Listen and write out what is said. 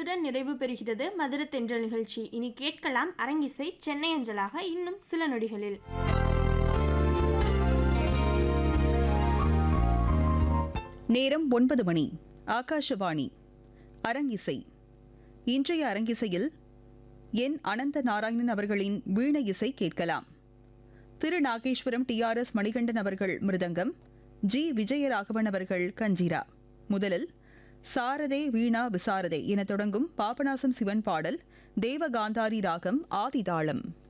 இத்துடன் நிறைவு பெறுகிறது மதுர தென்றல் நிகழ்ச்சி இனி கேட்கலாம் அரங்கிசை சென்னை அஞ்சலாக இன்னும் சில நொடிகளில் நேரம் ஒன்பது மணி ஆகாஷவாணி அரங்கிசை இன்றைய அரங்கிசையில் என் அனந்த நாராயணன் அவர்களின் வீணை இசை கேட்கலாம் திரு நாகேஸ்வரம் டிஆர்எஸ் மணிகண்டன் அவர்கள் மிருதங்கம் ஜி விஜயராகவன் அவர்கள் கஞ்சிரா முதலில் சாரதே வீணா விசாரதே என தொடங்கும் பாபநாசம் சிவன் பாடல் தேவகாந்தாரி ராகம் ஆதிதாளம்